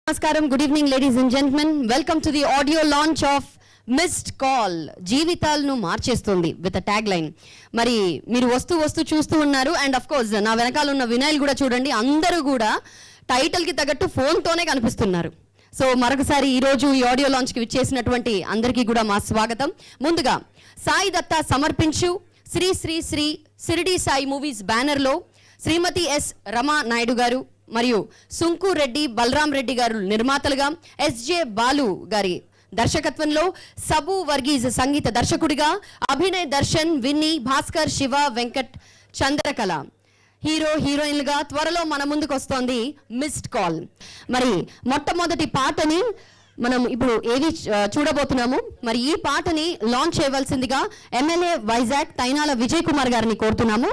నమస్కారం good evening ladies and gentlemen welcome to the audio launch of missed call జీవితాలను మార్చేస్తుంది with tag line మరి మీరు వస్తూ వస్తూ చూస్తూ ఉన్నారు అండ్ అఫ్ కోర్స్ నా వెనకాల ఉన్న వినాయల్ కూడా చూడండి అందరూ కూడా టైటిల్ కి తగ్గట్టు ఫోన్ తోనే కనిపిస్తున్నారు సో మరొకసారి ఈ రోజు ఈ ఆడియో లాంచ్ కి విచ్చేసినటువంటి అందరికీ కూడా మా స్వాగతం ముందుగా సాయి దత్త సమర్పించు శ్రీ శ్రీ శ్రీ సిరిడి సాయి మూవీస్ బ్యానర్ లో శ్రీమతి ఎస్ రమా నాయుడు గారు మరియు సుంకు రెడ్డి బలరాం రెడ్డి గారు నిర్మాతలుగా ఎస్జే బాలు గారి దర్శకత్వంలో సబు వర్గీజ్ సంగీత దర్శకుడిగా అభినయ్ దర్శన్ విన్నీ భాస్కర్ శివ వెంకట్ చంద్రకళ హీరో హీరోయిన్లుగా త్వరలో మన ముందుకు వస్తోంది మిస్డ్ కాల్ మరి మొట్టమొదటి పాటని మనం ఇప్పుడు ఏది ఆ, చూడబోతున్నాము మరి ఈ పాటని లాంచ్ చేయవలసిందిగా ఎమ్మెల్యే వైజాగ్ తైనాల విజయ్ కుమార్ గారిని కోరుతున్నాము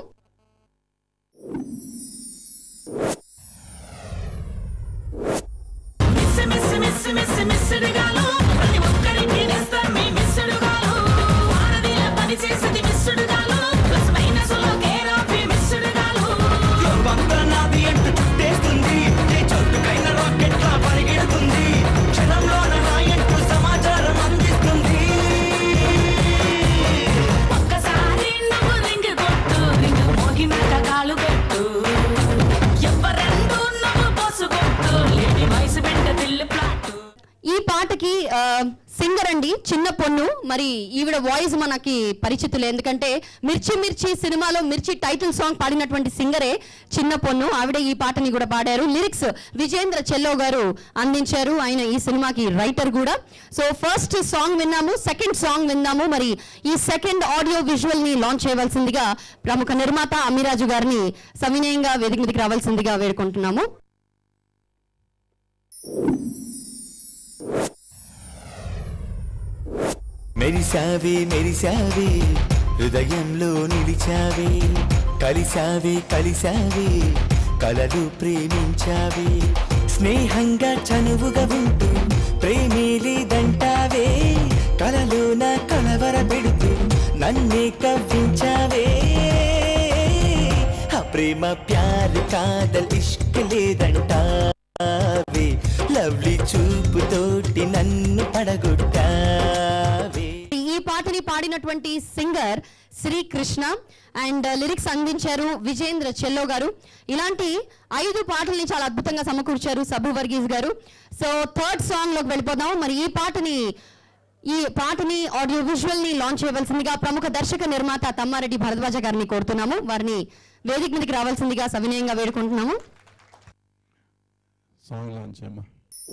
మిస్ మిస్ మిస్ మిస్ మిస్సుడుగాలు ప్రతి ఒక్కరికి నేస్తాం మీ మిస్సుడుగాలు వారధిలా పని చేసేది మిస్సుడుగాలు ప్లస్ మైనస్ లో కేర్ ఆఫ్ ఈ మిస్సుడుగాలు యువత నాది అంటూ చుట్టేస్తుంది ఏ చోటుకైన రాకెట్ లా పరిగెడుతుంది క్షణంలోన రాయంటూ సమాచారం అందిస్తుంది ఒక్కసారి నువ్వు రింగ్ కొట్టు రింగ్ మోగినాక కాలు పెట్టు ఎవరెందు నువ్వు పోసు కొట్టు లేని వయసు బిడ్డ దిల్లు ప్లాట్ ఈ పాటకి ఆ, సింగర్ అండి చిన్న పొన్ను మరి ఈవిడ వాయిస్ మనకి పరిచితులు ఎందుకంటే మిర్చి మిర్చి సినిమాలో మిర్చి టైటిల్ సాంగ్ పాడినటువంటి సింగరే చిన్న పొన్ను ఆవిడ ఈ పాటని కూడా పాడారు లిరిక్స్ విజేంద్ర చెల్లో గారు అందించారు ఆయన ఈ సినిమాకి రైటర్ కూడా సో ఫస్ట్ సాంగ్ విన్నాము సెకండ్ సాంగ్ విన్నాము మరి ఈ సెకండ్ ఆడియో విజువల్ ని లాంచ్ చేయవలసిందిగా ప్రముఖ నిర్మాత అమిరాజు గారిని సవినయంగా వేదిక మీదకి రావాల్సిందిగా వేడుకుంటున్నాము మెరిసావే మెరిసావే హృదయంలో నిలిచావే కలిసావే కలిసావే కలలు ప్రేమించావే స్నేహంగా చనువుగా ఉంటూ ప్రేమే లేదంటావే కలలోన కలవర పెడుతూ నన్నే కవ్వించావే ఆ ప్రేమ ప్యార్ కాదల్ ఇష్క లేదంటావే లవ్లీ చూపుతోటి నన్ను పడగొట్టావే ఈ పాటని పాడినటువంటి సింగర్ శ్రీకృష్ణ అండ్ లిరిక్స్ అందించారు విజేంద్ర చెల్లో గారు ఇలాంటి ఐదు పాటల్ని చాలా అద్భుతంగా సమకూర్చారు సబు వర్గీస్ గారు సో థర్డ్ సాంగ్ లోకి వెళ్ళిపోదాం మరి ఈ పాటని ఈ పాటని ఆడియో విజువల్ ని లాంచ్ చేయవలసిందిగా ప్రముఖ దర్శక నిర్మాత తమ్మారెడ్డి భరద్వాజ గారిని కోరుతున్నాము వారిని వేదిక మీదకి రావాల్సిందిగా సవినయంగా వేడుకుంటున్నాము సాంగ్ లాంచ్ అమ్మా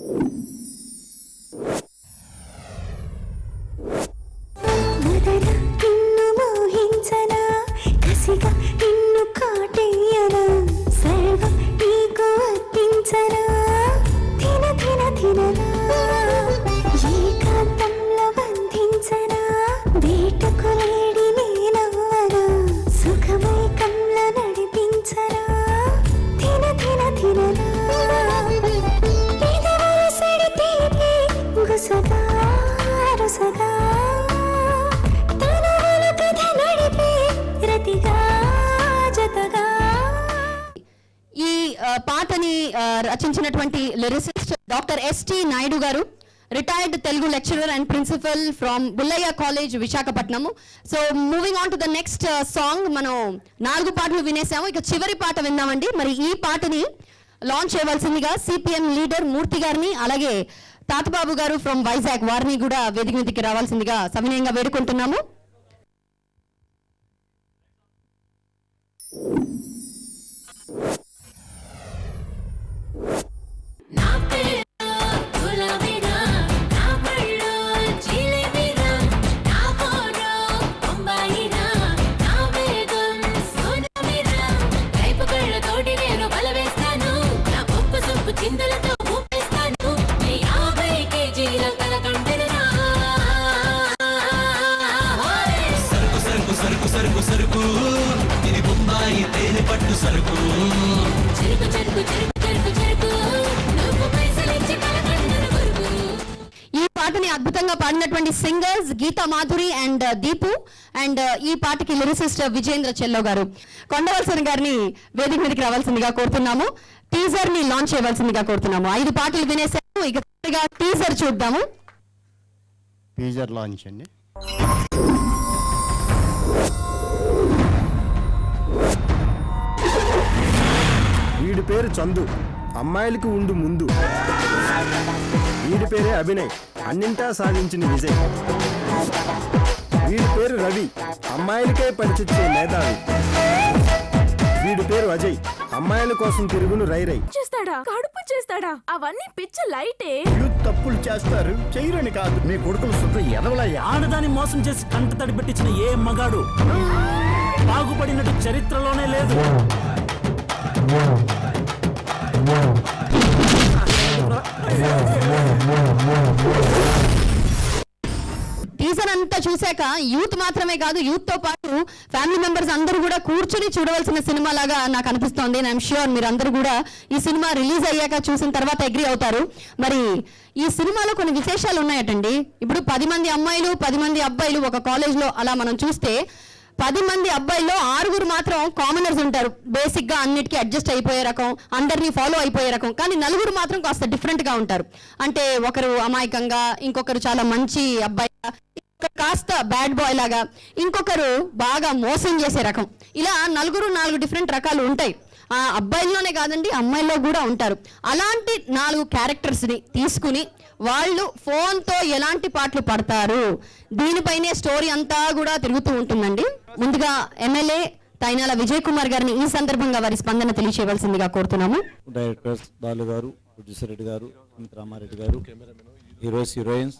మొదట నిన్ను మోహించనా కసిగా నిన్ను కాటేయనా సర్వం నీకు అర్పించనా తిన తిన తిననా ఏకాంతంలో బంధించనా వేటకు లేడి నేనవ్వనా సుఖమైకంలో నడిపించనా తిన తిన తిననా పెదవులు సడితేనే గుసగా రుసగా తనువులు కథ నడిపే రతిగా జతగా ఈ ఆ, పాటని ఆ, రచించినటువంటి లిరిసిస్ట్ డాక్టర్ ఎస్టి నాయుడు గారు retired Telugu lecturer and principal from Bullayya college Visakhapatnam so moving on to the next song మనం నాలుగు పాటలు వినేసాము ఇక చివరి పాట విందామండి మరి ఈ పాటని లాంచ్ చేయవలసిందిగా సిపిఎం లీడర్ మూర్తి గారిని అలాగే తాతబాబు గారు ఫ్రమ్ వైజాగ్ వారిని కూడా వేదిక మీదకి రావాల్సిందిగా సవినయంగా వేడుకుంటున్నాము నా పేరు గులాబీరా నా పళ్ళు జిలేబీరా నా ఫోటో బొంబాయిరా నా వేగం సోనామీరా కైపు కళ్ళతోటి నేను బలవేస్తాను నా పప్పు సొప్పు చిందులతో ఊపేస్తాను నీ యాభై కేజీల కలకండరా సరుకు సరుకు సరుకు సరుకు సరుకు ఇది బొంబాయి తేనె పట్టు సరుకు చెరుకు చెరుకు చెరుకు చెరుకు చెరుకు నువ్వు పైసలిచ్చి కలకండర కొరుకు ఈ పాటని అద్భుతంగా పాడినటువంటి singers Geetha Madhuri and Deepu and ఈ పాటకి లిరిసిస్ట్ విజేంద్ర చెల్లో గారు కొండవలసన్ గారిని వేదిక మీదకి రావాల్సిందిగా కోరుతున్నాము టీజర్ ని లాంచ్ చేయవలసిందిగా కోరుతున్నాము ఐదు పాటలు వినేసాము ఇక టీజర్ చూద్దాము టీజర్ లాంచ్ అండి వీడి పేరు చందు అమ్మాయిలకి ఉండు ముందు వీడి పేరే అభినయ్ అన్నింటా సాధించిన విజయ్ వీడి పేరు రవి అమ్మాయిలకే పరిచిచ్చే మేధావి వీడి పేరు అజయ్ అమ్మాయిల కోసం తిరుగును రైరై చేస్తాడా కడుపు చేస్తాడా అవన్నీ పిచ్చ లైటే యూత్ తప్పులు చేస్తారు చేయరని కాదు మీ కొడుకులు శుద్ధ ఎదవలయ్యా ఆడదాన్ని మోసం చేసి కంట తడి పెట్టించిన ఏ మగాడు బాగుపడినట్టు చరిత్రలోనే లేదు టీజర్ అంతా చూశాక యూత్ మాత్రమే కాదు యూత్ తో పాటు ఫ్యామిలీ మెంబర్స్ అందరూ కూడా కూర్చుని చూడవలసిన సినిమా లాగా నాకు అనిపిస్తోంది ఐఎమ్ ష్యూర్ మీరు అందరూ కూడా ఈ సినిమా రిలీజ్ అయ్యాక చూసిన తర్వాత అగ్రి అవుతారు మరి ఈ సినిమాలో కొన్ని విశేషాలు ఉన్నాయటండి ఇప్పుడు పది మంది అమ్మాయిలు పది మంది అబ్బాయిలు ఒక కాలేజ్ లో అలా మనం చూస్తే పది మంది అబ్బాయిల్లో ఆరుగురు మాత్రం కామనర్స్ ఉంటారు బేసిక్ గా అన్నిటికీ అడ్జస్ట్ అయిపోయే రకం అందరినీ ఫాలో అయిపోయే రకం కానీ నలుగురు మాత్రం కాస్త డిఫరెంట్ గా ఉంటారు అంటే ఒకరు అమాయకంగా ఇంకొకరు చాలా మంచి అబ్బాయి ఇంకొకరు కాస్త బ్యాడ్ బాయ్ లాగా ఇంకొకరు బాగా మోసం చేసే రకం ఇలా నలుగురు నాలుగు డిఫరెంట్ రకాలు ఉంటాయి ఆ అబ్బాయిల్లోనే కాదండి అమ్మాయిల్లో కూడా ఉంటారు అలాంటి నాలుగు క్యారెక్టర్స్ ని తీసుకుని వాళ్ళు ఫోన్ తో ఎలాంటి పాటలు పడతారు దీనిపైనే స్టోరీ అంతా కూడా తిరుగుతూ ఉంటుందండి ముందుగా ఎమ్మెల్యే తైనాల విజయ్ కుమార్ గారిని ఈ సందర్భంగా వారి స్పందన తెలియచేయవలసిందిగా కోరుతున్నాము డైరెక్టర్స్ బాలు గారు ప్రొడ్యూసర్ రెడ్డి గారు అమిత్ రామారెడ్డి గారు heroes heroines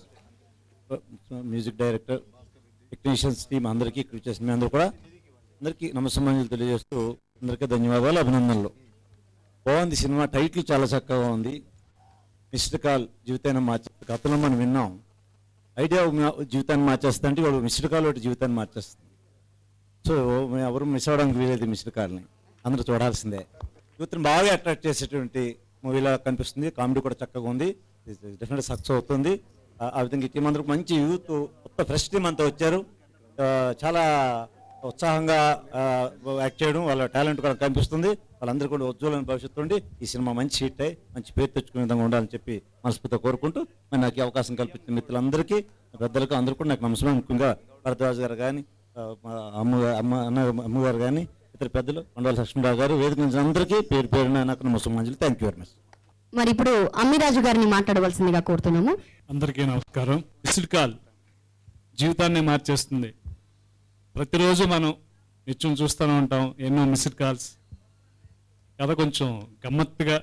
music director technicians team అందరికీ ఇక్కడ చేసిన మీ అందరూ కూడా అందరికీ నమస్సమాన్యులు తెలియజేస్తూ అందరికీ ధన్యవాదాలు అభినందనలు బాగుంది సినిమా టైటిల్ చాలా చక్కగా ఉంది మిస్డ్ కాల్ జీవితాన్ని మార్చే గతంలో మనం విన్నాం ఐడియా జీవితాన్ని మార్చేస్తా అంటే వాడు మిస్డ్ కాల్ ఒకటి జీవితాన్ని మార్చేస్తుంది సో మేము ఎవరు మిస్ అవ్వడానికి వీలేదు మిస్డ్ కాల్ని అందరూ చూడాల్సిందే యూత్ని బాగా అట్రాక్ట్ చేసేటువంటి మూవీలా కనిపిస్తుంది కామెడీ కూడా చక్కగా ఉంది డెఫినెట్ సక్సెస్ అవుతుంది ఆ ఆ విధంగా ఈ టీం అందరూ మంచి యూత్ కొత్త ఫ్రెష్ టీం అంతా వచ్చారు ఆ, చాలా ఉత్సాహంగా ఆ, యాక్ట్ చేయడం వాళ్ళ టాలెంట్ కూడా కనిపిస్తుంది వాళ్ళందరూ కూడా ఉజ్వలమైన భవిష్యత్తు ఉండి ఈ సినిమా మంచి హిట్ అయ్యి మంచి పేరు తెచ్చుకునే విధంగా ఉండాలని చెప్పి మనస్ఫూర్తిగా కోరుకుంటూ మరి నాకు ఈ అవకాశం కల్పించిన మిత్రులందరికీ పెద్దలకు అందరూ కూడా నాకు నమస్కారం ముఖ్యంగా భరద్వాజ్ గారు కానీ అమ్మ అమ్మ అన్న అమ్మగారు కానీ ఇతర పెద్దలు మండల లక్ష్మీరావు గారు వేదిక నుంచి అందరికీ పేరు పేరున నాకు నమస్కారం థ్యాంక్ యూ వెరీ మచ్ మరి ఇప్పుడు అమ్మిరాజు గారిని మాట్లాడవలసిందిగా కోరుతున్నాము అందరికీ నమస్కారం మిస్డ్ కాల్ జీవితాన్ని మార్చేస్తుంది ప్రతిరోజు మనం నిత్యం చూస్తూనే ఉంటాం ఎన్నో మిస్డ్ కాల్స్ కథ కొంచెం గమ్మత్తుగా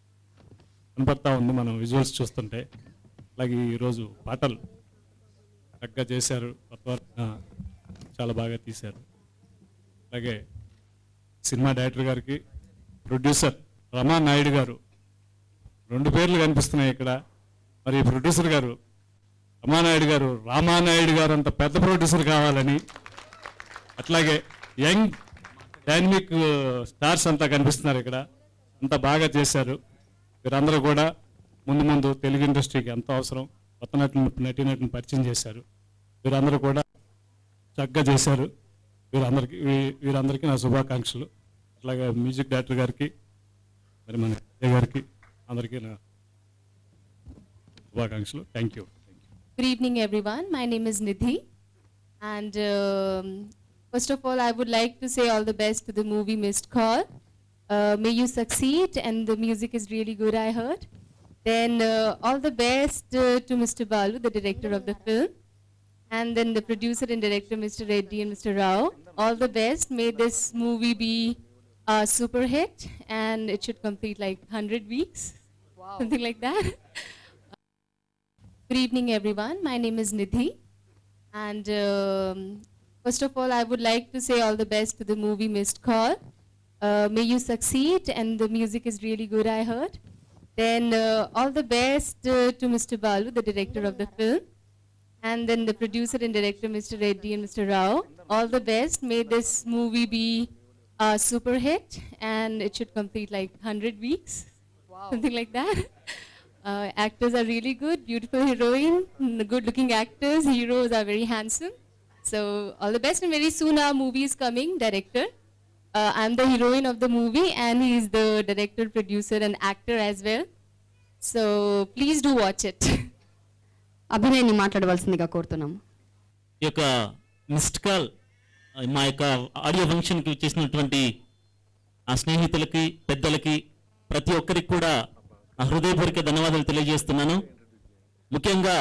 కనపడతా ఉంది మనం విజువల్స్ చూస్తుంటే అలాగే ఈరోజు పాటలు చక్కగా చేశారు కొత్త వారు- ఆ, చాలా బాగా తీశారు అలాగే సినిమా డైరెక్టర్ గారికి ప్రొడ్యూసర్ రమా నాయుడు గారు రెండు పేర్లు కనిపిస్తున్నాయి ఇక్కడ మరి ప్రొడ్యూసర్ గారు రమానాయుడు గారు రామానాయుడు గారు అంత పెద్ద ప్రొడ్యూసర్ కావాలని అట్లాగే యంగ్ డైనమిక్ స్టార్స్ అంతా కనిపిస్తున్నారు ఇక్కడ అంత బాగా చేశారు వీరందరూ కూడా ముందు ముందు తెలుగు ఇండస్ట్రీకి ఎంతో అవసరం కొత్త నటులు నటీనటులను పరిచయం చేశారు వీరందరూ కూడా చక్కగా చేశారు వీరందరికీ వీ- వీరందరికీ నా శుభాకాంక్షలు అట్లాగే మ్యూజిక్ డైరెక్టర్ గారికి మరి మన విజయ్ గారికి అందరికీ నా శుభాకాంక్షలు thank you Good evening, everyone. My name is Nidhi. And um, first of all, I would like to say all the best to the movie Missed Call. Uh, may you succeed, and the music is really good, I heard. Then uh, all the best uh, to Mr. Balu, the director of the film. And then the producer and director, Mr. Reddy and Mr. Rao. All the best. May this movie be a super hit, and it should complete like 100 weeks, something like that. Good evening, everyone. My name is Nidhi. And um, first of all, I would like to say all the best to the movie Missed Call. Uh, may you succeed, and the music is really good, I heard. Then uh, all the best uh, to Mr. Balu, the director of the film. And then the producer and director, Mr. Reddy and Mr. Rao. All the best. May this movie be a super hit, and it should complete like 100 weeks, something like that. Uh, actors are really good, beautiful heroine, good looking actors, heroes are very handsome. So all the best and very soon our movie is coming, director. Uh, I'm the heroine of the movie and he is the director, producer and actor as well. So please do watch it. అభినయ్ని మాట్లాడవలసిందిగా కోరుతున్నాము ఈ యొక్క missed call మా యొక్క audio ఫంక్షన్కి చేసినటువంటి ఆ స్నేహితులకి పెద్దలకి ప్రతి ఒక్కరికి కూడా ఆ హృదయపూర్వక ధన్యవాదాలు తెలియజేస్తున్నాను ముఖ్యంగా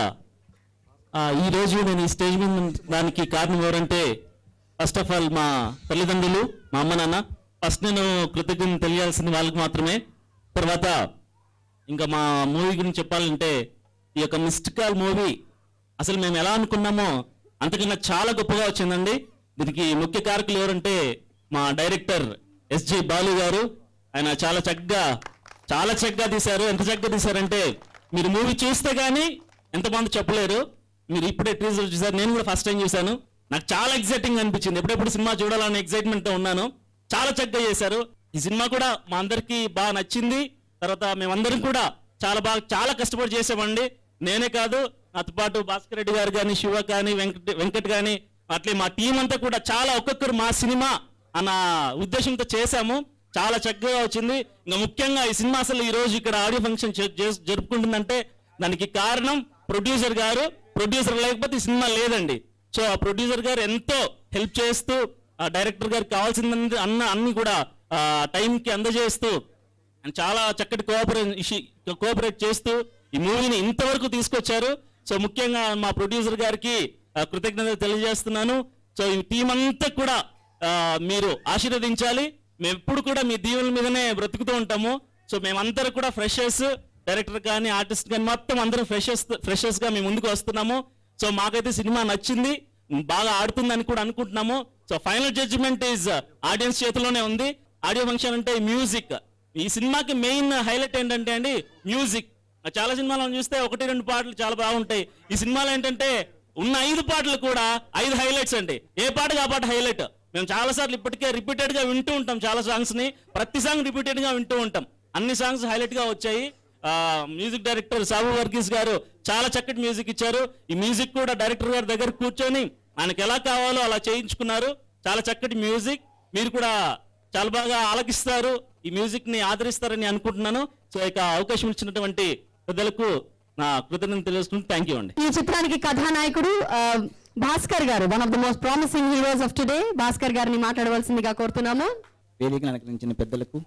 ఆ, ఈ రోజు నేను ఈ స్టేజ్ మీద దానికి కారణం ఎవరంటే ఫస్ట్ ఆఫ్ ఆల్ మా తల్లిదండ్రులు మా అమ్మ నాన్న ఫస్ట్ నేను కృతజ్ఞత తెలియాల్సింది వాళ్ళకి మాత్రమే తర్వాత ఇంకా మా మూవీ గురించి చెప్పాలంటే ఈ యొక్క మిస్డ్ కాల్ మూవీ అసలు మేము ఎలా అనుకున్నామో అంతకన్నా చాలా గొప్పగా వచ్చిందండి దీనికి ముఖ్య కారకులు ఎవరంటే మా డైరెక్టర్ ఎస్జి బాలు గారు ఆయన చాలా చక్కగా చాలా చక్కగా తీశారు ఎంత చక్కగా తీశారంటే మీరు మూవీ చూస్తే కానీ ఎంతమంది చెప్పలేరు మీరు ఇప్పుడే టీజర్ చూసారు నేను కూడా ఫస్ట్ టైం చూశాను నాకు చాలా ఎక్సైటింగ్ అనిపించింది ఎప్పుడెప్పుడు సినిమా చూడాలనే ఎక్సైట్మెంట్తో ఉన్నాను చాలా చక్కగా చేశారు ఈ సినిమా కూడా మా అందరికీ బాగా నచ్చింది తర్వాత మేమందరం కూడా చాలా బాగా చాలా కష్టపడి చేసామండి నేనే కాదు నాతో పాటు భాస్కర్ రెడ్డి గారు కానీ శివ కానీ వెంకట్ వెంకట్ కానీ అట్లే మా టీం అంతా కూడా చాలా ఒక్కొక్కరు మా సినిమా అన్న ఉద్దేశంతో చేశాము చాలా చక్కగా వచ్చింది ఇంకా ముఖ్యంగా ఈ సినిమా అసలు ఈ రోజు ఇక్కడ ఆడియో ఫంక్షన్ చే- చేస్- జరుపుకుంటుందంటే దానికి కారణం ప్రొడ్యూసర్ గారు ప్రొడ్యూసర్ లేకపోతే ఈ సినిమా లేదండి సో ఆ ప్రొడ్యూసర్ గారు ఎంతో హెల్ప్ చేస్తూ ఆ డైరెక్టర్ గారికి కావాల్సింది అన్న అన్ని కూడా ఆ టైంకి అందజేస్తూ and చాలా చక్కటి కోఆపరేట్ కోఆపరేట్ చేస్తూ ఈ మూవీని ఇంతవరకు తీసుకొచ్చారు సో ముఖ్యంగా మా ప్రొడ్యూసర్ గారికి ఆ, కృతజ్ఞతలు తెలియజేస్తున్నాను సో ఈ టీం అంతా కూడా ఆ, మీరు ఆశీర్వదించాలి మేము ఎప్పుడు కూడా మీ దీవుల మీదనే బ్రతుకుతూ ఉంటాము సో మేమందరం కూడా ఫ్రెషర్స్ డైరెక్టర్ కానీ ఆర్టిస్ట్ కానీ మొత్తం అందరం ఫ్రెషర్స్ ఫ్రెషర్స్ గా మేము ముందుకు వస్తున్నాము సో మాకైతే సినిమా నచ్చింది బాగా ఆడుతుందని కూడా అనుకుంటున్నాము so final judgement is audience చేతిలోనే ఉంది ఆడియో ఫంక్షన్ అంటే మ్యూజిక్ ఈ సినిమాకి మెయిన్ హైలైట్ ఏంటంటే అండి మ్యూజిక్ చాలా సినిమాలను చూస్తే ఒకటి రెండు పాటలు చాలా బాగుంటాయి ఈ సినిమాలో ఏంటంటే ఉన్న ఐదు పాటలు కూడా ఐదు హైలైట్స్ అండి ఏ పాటకి ఆ పాట హైలైట్ మేము చాలా సార్లు ఇప్పటికే రిపీటెడ్ గా వింటూ ఉంటాం చాలా సాంగ్స్ ని ప్రతి సాంగ్ రిపీటెడ్ గా వింటూ ఉంటాం అన్ని సాంగ్స్ హైలైట్ గా వచ్చాయి ఆ, మ్యూజిక్ డైరెక్టర్ సాబు వర్గీస్ గారు చాలా చక్కటి మ్యూజిక్ ఇచ్చారు ఈ మ్యూజిక్ కూడా డైరెక్టర్ గారి దగ్గర కూర్చొని ఆయనకి ఎలా కావాలో అలా చేయించుకున్నారు చాలా చక్కటి మ్యూజిక్ మీరు కూడా చాలా బాగా ఆలకిస్తారు ఈ మ్యూజిక్ ని ఆదరిస్తారని అనుకుంటున్నాను సో ఇక అవకాశం ఇచ్చినటువంటి పెద్దలకు నా కృతజ్ఞత తెలియజేసుకుంటూ థ్యాంక్ యూ అండి ఈ చిత్రానికి కథానాయకుడు ఆ, భాస్కర్ గారు one of the most promising heroes of today Bhaskar గారిని మాట్లాడవలసిందిగా కోరుతున్నాము వేదికను అలంకరించిన పెద్దలకు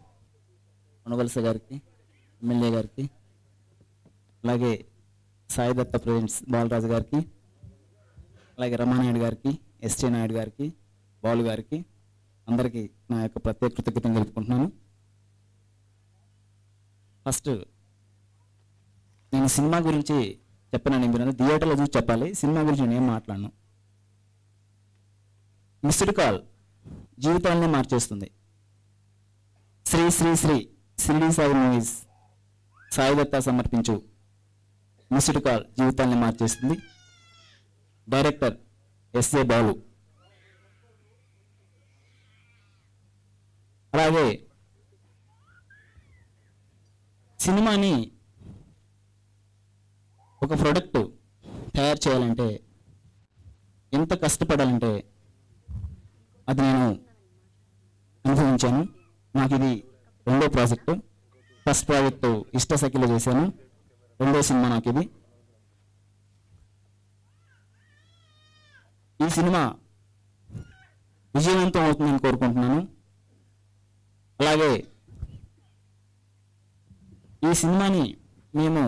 వనవలస గారికి ఎమ్మెల్యే గారికి అలాగే సాయి దత్త ప్రెసిడెంట్స్ బాలరాజు గారికి అలాగే రమానాయుడు గారికి ఎస్టీ నాయుడు గారికి బాలు గారికి అందరికీ నా యొక్క ప్రత్యేక కృతజ్ఞతలు తెలుపుకుంటున్నాను ఫస్ట్ నేను సినిమా గురించి చెప్పనని మీరు థియేటర్లో చూసి చెప్పాలి సినిమా గురించి నేను ఏం మాట్లాడను మిస్డ్ కాల్ జీవితాన్ని మార్చేస్తుంది శ్రీ శ్రీ శ్రీ షిరిడి సాయి మూవీస్ సాయి దత్త సమర్పించు మిస్డ్ కాల్ జీవితాన్ని మార్చేస్తుంది డైరెక్టర్ ఎస్ఏ బాలు అలాగే సినిమాని ఒక ప్రొడక్ట్ తయారు చేయాలంటే ఎంత కష్టపడాలంటే అది నేను అనుభవించాను నాకు ఇది రెండో ప్రాజెక్టు ఫస్ట్ ప్రాజెక్టు ఇష్ట సఖిలో చేశాను రెండో సినిమా నాకు ఇది ఈ సినిమా విజయవంతం అవుతుందని కోరుకుంటున్నాను అలాగే ఈ సినిమాని మేము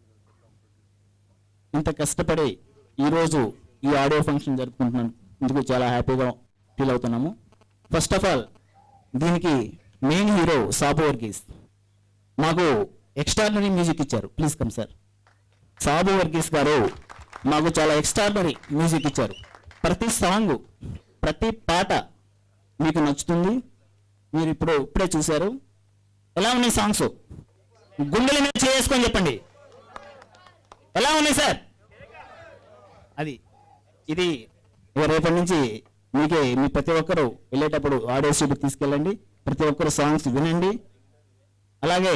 ఇంత కష్టపడి ఈరోజు ఈ ఆడియో ఫంక్షన్ జరుపుకుంటున్నందుకు చాలా హ్యాపీగా ఫీల్ అవుతున్నాము ఫస్ట్ ఆఫ్ ఆల్ దీనికి మెయిన్ హీరో సాబు వర్గీస్ మాకు ఎక్స్ట్రాడినరీ మ్యూజిక్ ఇచ్చారు please come sir Sabu Varghese గారు మాకు చాలా ఎక్స్ట్రాడినరీ మ్యూజిక్ ఇచ్చారు ప్రతి సాంగ్ ప్రతి పాట మీకు నచ్చుతుంది మీరు ఇప్పుడు ఇప్పుడే చూశారు ఎలా ఉన్నాయి సాంగ్స్ గుండెల మీద చేసుకొని చెప్పండి ఎలా ఉన్నాయి సార్ అది ఇది ఇక రేపటి నుంచి మీకే మీ ప్రతి ఒక్కరు వెళ్ళేటప్పుడు ఆడియో స్టూడియో తీసుకెళ్ళండి ప్రతి ఒక్కరు సాంగ్స్ వినండి అలాగే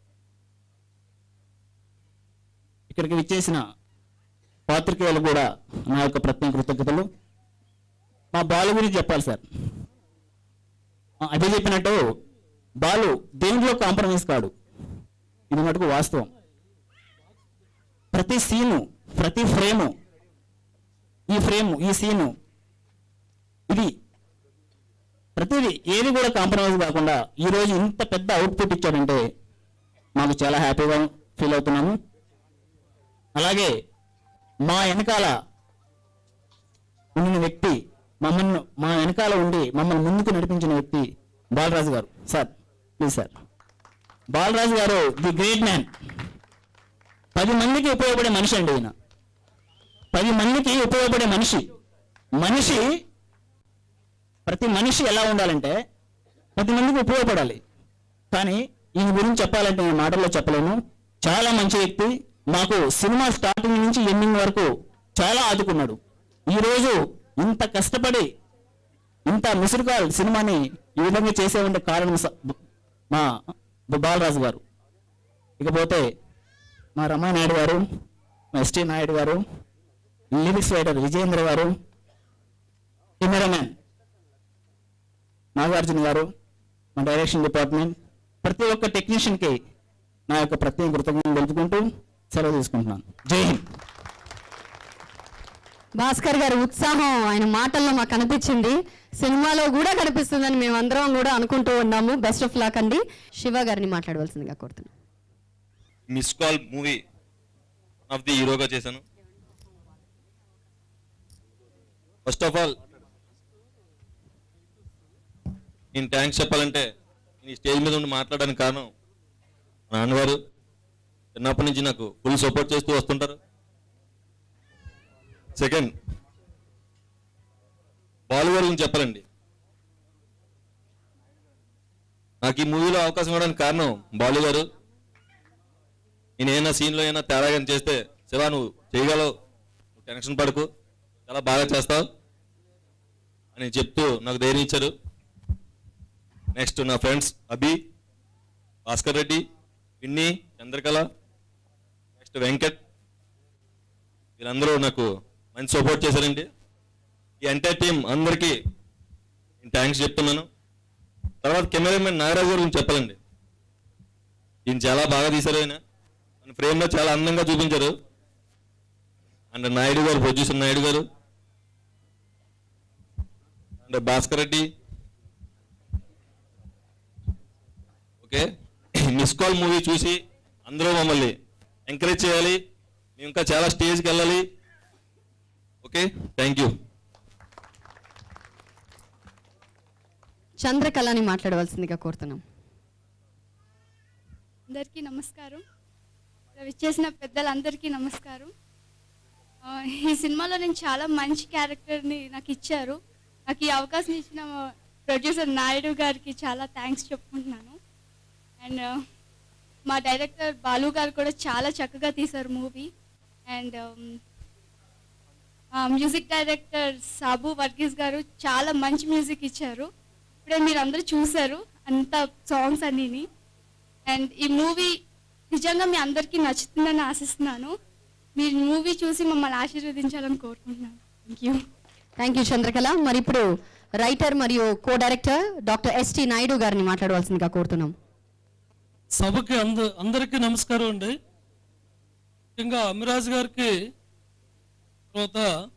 ఇక్కడికి విచ్చేసిన పాత్రికేయులు కూడా నా యొక్క ప్రత్యేక కృతజ్ఞతలు మా బాలు గురించి చెప్పాలి సార్ ఆ, అభి చెప్పినట్టు బాలు దేంట్లో కాంప్రమైజ్ కాడు ఇది మటుకు వాస్తవం ప్రతి సీను ప్రతి ఫ్రేము ఈ ఫ్రేము ఈ సీను ఇది ప్రతిదీ ఏది కూడా కాంప్రమైజ్ కాకుండా ఈరోజు ఇంత పెద్ద అవుట్పుట్ ఇచ్చాడంటే మాకు చాలా హ్యాపీగా ఫీల్ అవుతున్నాము అలాగే మా వెనకాల ఉండిన వ్యక్తి మమ్మల్ని మా వెనకాల ఉండి మమ్మల్ని ముందుకు నడిపించిన వ్యక్తి బాలరాజు గారు సార్ ప్లీజ్ సార్ బాలరాజు గారు ది గ్రేట్ మ్యాన్ పది మందికి ఉపయోగపడే మనిషి అండి ఈయన పది మందికి ఉపయోగపడే మనిషి మనిషి ప్రతి మనిషి ఎలా ఉండాలంటే పది మందికి ఉపయోగపడాలి కానీ ఈయన గురించి చెప్పాలంటే నేను మాటల్లో చెప్పలేను చాలా మంచి వ్యక్తి మాకు సినిమా స్టార్టింగ్ నుంచి ఎండింగ్ వరకు చాలా ఆదుకున్నాడు ఈరోజు ఇంత కష్టపడి ఇంత ముసురుకాల్ సినిమాని ఈ విధంగా చేసేవంటే కారణం స- మా బాలరాజు గారు ఇకపోతే మా రమణ నాయుడు గారు మా ఎస్టీ నాయుడు గారు లిరిక్స్ రైటర్ విజయేంద్ర గారు కెమెరామెన్ నాగార్జున గారు మా డైరెక్షన్ డిపార్ట్మెంట్ ప్రతి ఒక్క టెక్నీషియన్కి నా యొక్క ప్రత్యేక కృతజ్ఞతలు తెలుపుకుంటూ సెలవు తీసుకుంటున్నాను జై హింద్ భాస్కర్ గారి ఉత్సాహం ఆయన మాటల్లో మాకు కనిపించింది సినిమాలో కూడా కనిపిస్తుందని మేమందరం కూడా అనుకుంటూ ఉన్నాము బెస్ట్ ఆఫ్ లాక్ అండి శివ గారిని మాట్లాడవలసిందిగా కోరుతున్నాను miss call movie of the హీరోగా చేశాను ఫస్ట్ ఆఫ్ ఆల్ నేను థ్యాంక్స్ చెప్పాలంటే నేను ఈ స్టేజ్ మీద ఉండి మాట్లాడడానికి కారణం మా నాన్నగారు చిన్నప్పటి నుంచి నాకు ఫుల్ సపోర్ట్ చేస్తూ వస్తుంటారు సెకండ్ బాలు గారి గురించి చెప్పాలండి నాకు ఈ మూవీలో అవకాశం ఇవ్వడానికి కారణం బాలు గారు నేను ఏమైనా సీన్లో ఏమైనా తేడా కానీ చేస్తే శివ నువ్వు చేయగలవు నువ్వు టెన్షన్ పడకు చాలా బాగా చేస్తావు అని చెప్తూ నాకు ధైర్యం ఇచ్చారు నెక్స్ట్ నా ఫ్రెండ్స్ అభి భాస్కర్ రెడ్డి పిన్ని చంద్రకళ నెక్స్ట్ వెంకట్ వీళ్ళందరూ నాకు మంచి సపోర్ట్ చేశారండి ఈ ఎంటైర్ టీం అందరికీ నేను థ్యాంక్స్ చెప్తున్నాను తర్వాత కెమెరామెన్ నాగరాజు గారి గురించి చెప్పాలండి ఈయన చాలా బాగా తీశారు ఆయన మన ఫ్రేమ్లో చాలా అందంగా చూపించారు అండ్ నాయుడు గారు ప్రొడ్యూసర్ నాయుడు గారు and Bhaskar Reddy okay miss call movie చూసి అందరూ మమ్మల్ని ఎంకరేజ్ చేయాలి మేము ఇంకా చాలా స్టేజ్కి వెళ్ళాలి ఓకే థ్యాంక్ యూ చంద్రకళని మాట్లాడవలసిందిగా కోరుతున్నాం అందరికీ నమస్కారం ఇక్కడ విచ్చేసిన పెద్దలందరికీ నమస్కారం ఆ, ఈ సినిమాలో నేను చాలా మంచి క్యారెక్టర్ని నాకు ఇచ్చారు నాకు ఈ అవకాశం ఇచ్చిన ప్రొడ్యూసర్ నాయుడు గారికి చాలా థ్యాంక్స్ చెప్పుకుంటున్నాను అండ్ మా డైరెక్టర్ బాలు గారు కూడా చాలా చక్కగా తీశారు movie and music director Sabu Varghese గారు చాలా మంచి మ్యూజిక్ ఇచ్చారు ఇప్పుడే మీరు అందరూ చూశారు అంత సాంగ్స్ అన్నీని అండ్ ఈ మూవీ నిజంగా మీ అందరికీ నచ్చుతుందని ఆశిస్తున్నాను మీరు మూవీ చూసి మమ్మల్ని ఆశీర్వదించాలని కోరుకుంటున్నాను thank you thank you Chandrakala మరి ఇప్పుడు రైటర్ మరియు co director doctor ST Naidu గారిని మాట్లాడవలసిందిగా కోరుతున్నాం సభకి అంద అందరికీ నమస్కారం అండి ముఖ్యంగా అమిరాజ్ గారికి తర్వాత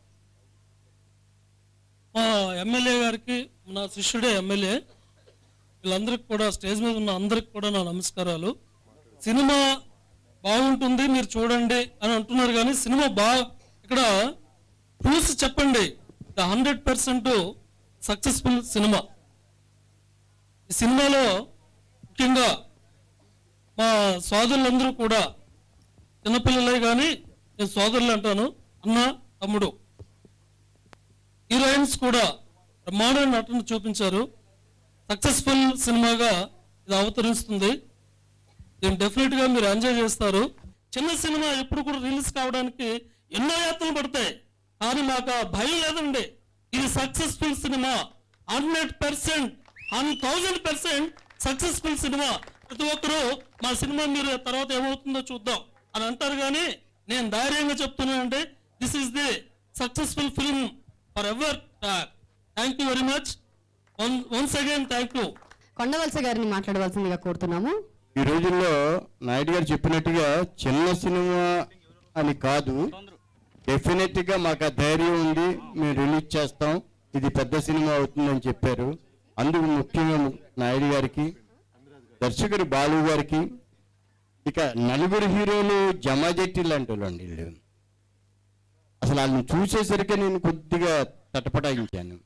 మా ఎమ్మెల్యే గారికి నా శిష్యుడే ఎమ్మెల్యే వీళ్ళందరికీ కూడా స్టేజ్ మీద ఉన్న అందరికి కూడా నా నమస్కారాలు సినిమా బాగుంటుంది మీరు చూడండి అని అంటున్నారు కానీ సినిమా బా ఇక్కడ చూసి చెప్పండి the hundred percent successful cinema ఈ సినిమాలో ముఖ్యంగా మా సోదరులందరూ కూడా చిన్నపిల్లలే కానీ నేను సోదరులు అంటాను అన్న తమ్ముడు హీరోయిన్స్ కూడా బ్రహ్మాండ నటన చూపించారు సక్సెస్ఫుల్ సినిమాగా ఇది అవతరిస్తుంది దీన్ని డెఫినెట్ గా మీరు ఎంజాయ్ చేస్తారు చిన్న సినిమా ఎప్పుడు కూడా రిలీజ్ కావడానికి ఎన్నో యాత్రలు పడతాయి కానీ మాకు ఆ భయం లేదండి ఇది successful cinema hundred percent one thousand percent successful cinema ప్రతి ఒక్కరూ మా సినిమా మీరు తర్వాత ఏమవుతుందో చూద్దాం అని అంటారు కానీ నేను ధైర్యంగా చెప్తున్నానంటే this is the successful film for ever thank you very much once again thank you Kondavalasa గారిని మాట్లాడవలసిందిగా కోరుతున్నాము ఈ రోజుల్లో నాయుడు గారు చెప్పినట్టుగా చిన్న సినిమా అని కాదు డెఫినెట్గా మాకు ఆ ధైర్యం ఉంది మేము రిలీజ్ చేస్తాం ఇది పెద్ద సినిమా అవుతుందని చెప్పారు అందుకు ముఖ్యంగా నాయుడు గారికి దర్శకుడు బాలు గారికి ఇక నలుగురు హీరోలు జమాజెట్టి లాంటి వాళ్ళు అండి వీళ్ళు అసలు వాళ్ళని చూసేసరికి నేను కొద్దిగా తటపటాయించాను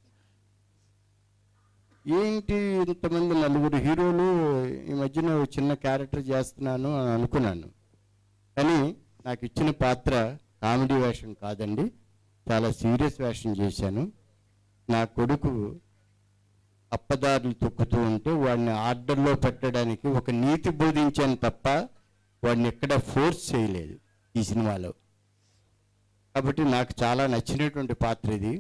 ఏంటి ఇంతమంది నలుగురు హీరోలు ఈ మధ్యన ఓ చిన్న క్యారెక్టర్ చేస్తున్నాను అని అనుకున్నాను కానీ నాకు ఇచ్చిన పాత్ర కామెడీ వేషం కాదండి చాలా సీరియస్ వేషం చేశాను నా కొడుకు అప్పదారులు తొక్కుతూ ఉంటే వాడిని ఆర్డర్లో పెట్టడానికి ఒక నీతి బోధించాను తప్ప వాడిని ఎక్కడ ఫోర్స్ చేయలేదు ఈ సినిమాలో కాబట్టి నాకు చాలా నచ్చినటువంటి పాత్ర ఇది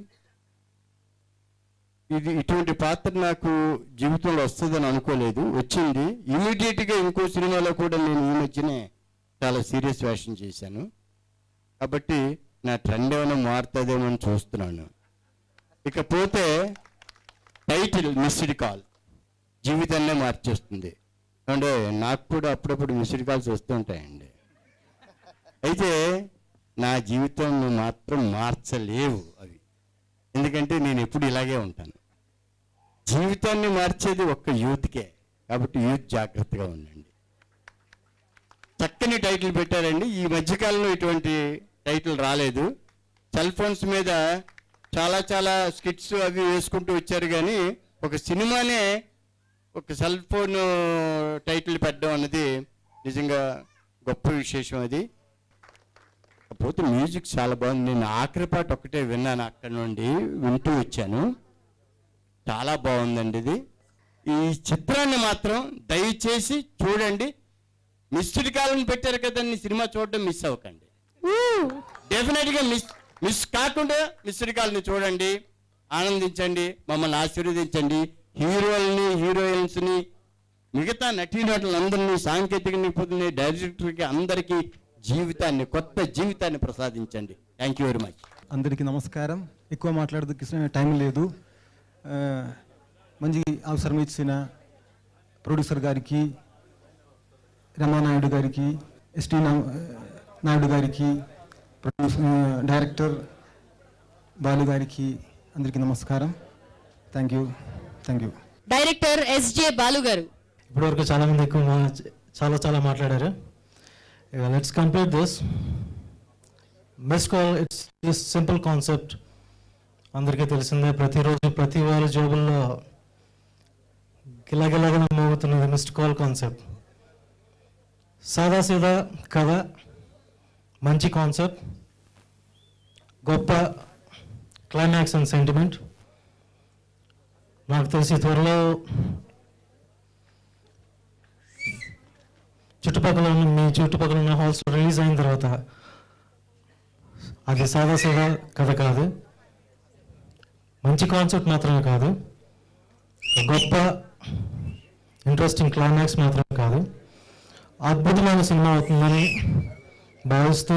ఇది ఇటువంటి పాత్ర నాకు జీవితంలో వస్తుందని అనుకోలేదు వచ్చింది ఇమీడియట్గా ఇంకో సినిమాలో కూడా నేను ఈ మధ్యనే చాలా సీరియస్ వేషం చేశాను కాబట్టి నా ట్రెండ్ ఏమైనా మారుతుందేమో అని చూస్తున్నాను ఇకపోతే టైటిల్ మిస్డ్ కాల్ జీవితాన్నే మార్చేస్తుంది అంటే నాకు కూడా అప్పుడప్పుడు మిస్డ్ కాల్స్ వస్తుంటాయండి అయితే నా జీవితం మాత్రం మార్చలేవు అవి ఎందుకంటే నేను ఎప్పుడు ఇలాగే ఉంటాను జీవితాన్ని మార్చేది ఒక్క యూత్కే కాబట్టి యూత్ జాగ్రత్తగా ఉండండి చక్కని టైటిల్ పెట్టారండి ఈ మధ్యకాలంలో ఇటువంటి టైటిల్ రాలేదు సెల్ ఫోన్స్ మీద చాలా చాలా స్కిట్స్ అవి వేసుకుంటూ వచ్చారు కానీ ఒక సినిమానే ఒక సెల్ ఫోన్ టైటిల్ పెట్టడం అన్నది నిజంగా గొప్ప విశేషం అది కాకపోతే మ్యూజిక్ చాలా బాగుంది నేను ఆఖరి పాట ఒకటే విన్నాను అక్కడ నుండి వింటూ వచ్చాను చాలా బాగుందండి ఇది ఈ చిత్రాన్ని మాత్రం దయచేసి చూడండి మిస్డ్ కాలం పెట్టారు కదండి సినిమా చూడడం మిస్ అవ్వకండి డెఫినెట్గా మిస్ మిస్ కాకుండా మిస్డ్ కాల్ని చూడండి ఆనందించండి మమ్మల్ని ఆశీర్వదించండి హీరోల్ని హీరోయిన్స్ని మిగతా నటీనటులందరినీ సాంకేతిక నిపుణుల్ని డైరెక్టర్కి అందరికీ జీవితాన్ని కొత్త జీవితాన్ని ప్రసాదించండి థ్యాంక్ యూ వెరీ మచ్ అందరికీ నమస్కారం ఎక్కువ మాట్లాడేందుకు టైం లేదు ఆ, మంచి అవసరం ఇచ్చిన ప్రొడ్యూసర్ గారికి రమానాయుడు గారికి ఎస్టీ నా- నాయుడు గారికి ప్రొడ్యూసర్ డైరెక్టర్ బాలు గారికి అందరికీ నమస్కారం thank you thank you director SJ Balu గారు ఇప్పటివరకు చాలా మంది ఎక్కువ మా- చాలా చాలా మాట్లాడారు let's complete this best call it's this simple concept అందరికీ తెలిసిందే ప్రతిరోజు ప్రతి వాళ్ళ జోబుల్లో గిలగిలగా మోగుతున్నది మిస్డ్ కాల్ కాన్సెప్ట్ సాదాసీదా కథ మంచి కాన్సెప్ట్ గొప్ప క్లైమాక్స్ అండ్ సెంటిమెంట్ నాకు తెలిసి త్వరలో చుట్టుపక్కల ఉన్న మీ చుట్టుపక్కల ఉన్న హాల్స్ రిలీజ్ అయిన తర్వాత అది సాదా సాదా కథ కాదు మంచి కాన్సెప్ట్ మాత్రమే కాదు ఒక గొప్ప ఇంట్రెస్టింగ్ క్లైమాక్స్ మాత్రమే కాదు అద్భుతమైన సినిమా అవుతుందని భావిస్తూ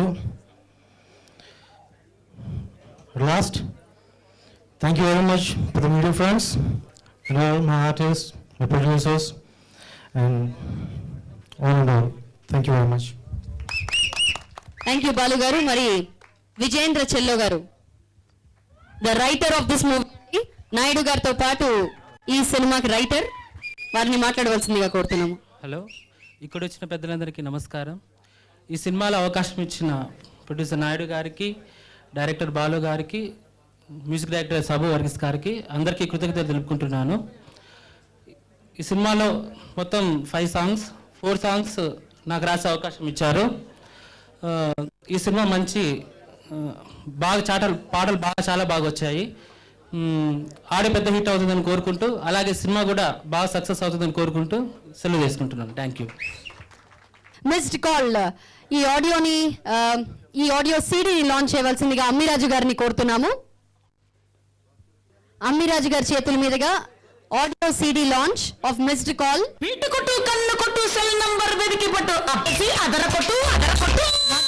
last thank you very much for the media friends and all my artist my producers and all and all thank you very much thank you Balu గారు మరి విజయేంద్ర చెల్లో గారు the writer of this movie Naidu గారితో పాటు ఈ సినిమాకి రైటర్ వారిని మాట్లాడవలసిందిగా కోరుతున్నాము హలో ఇక్కడ వచ్చిన పెద్దలందరికీ నమస్కారం ఈ సినిమాలో అవకాశం ఇచ్చిన ప్రొడ్యూసర్ నాయుడు గారికి డైరెక్టర్ బాలు గారికి మ్యూజిక్ డైరెక్టర్ సబు వర్గీస్ గారికి అందరికీ కృతజ్ఞతలు తెలుపుకుంటున్నాను ఈ సినిమాలో మొత్తం ఫైవ్ సాంగ్స్ ఫోర్ సాంగ్స్ నాకు రాసే అవకాశం ఇచ్చారు ఆ, ఈ సినిమా మంచి ఆ, బాగా చాటలు పాటలు బాగా చాలా బాగా వచ్చాయి మ్, ఆడే పెద్ద హిట్ అవుతుందని కోరుకుంటూ అలాగే సినిమా కూడా బాగా సక్సెస్ అవుతుందని కోరుకుంటూ సెలవు చేసుకుంటున్నాను థ్యాంక్ యూ మిస్డ్ కాల్ ఈ ఆడియోని ఆ, ఈ ఆడియో సీడీని లాంచ్ చేయవలసిందిగా అమ్మిరాజు గారిని కోరుతున్నాము అమ్మిరాజు గారి చేతుల మీదుగా audio CD launch of missed call వీటి కొట్టు కన్ను కొట్టు సెల్ నంబర్ వెతికి పట్టు అప్పసి అదర కొట్టు అదర కొట్టు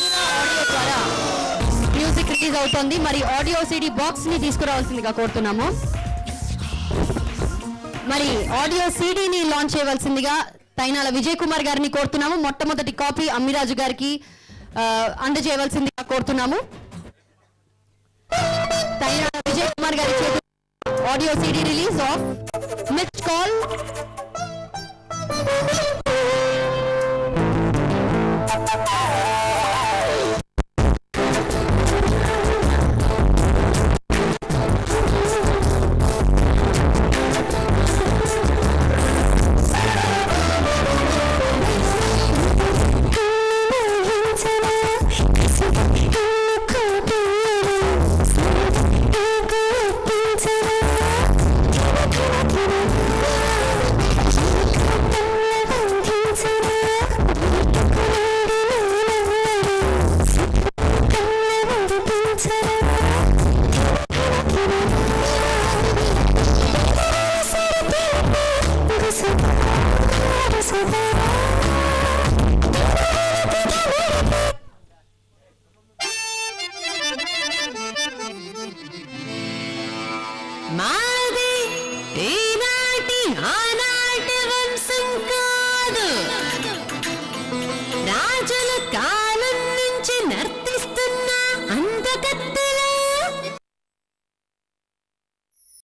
మ్యూజిక్ రిలీజ్ అవుతోంది మరి ఆడియో సీడీ బాక్స్ ని తీసుకురావాల్సిందిగా కోరుతున్నాము మరి ఆడియో సీడీని లాంచ్ చేయవలసిందిగా తైనాల విజయ్ కుమార్ గారిని కోరుతున్నాము మొట్టమొదటి కాపీ అమ్మిరాజు గారికి అందజేయవలసిందిగా కోరుతున్నాము తైనా విజయ్ కుమార్ గారి చేతి audio CD release of missed call మాది ఈనాటి ఆనాటి వంశం కాదు రాజుల కాలం నుంచి నర్తిస్తున్న అందగత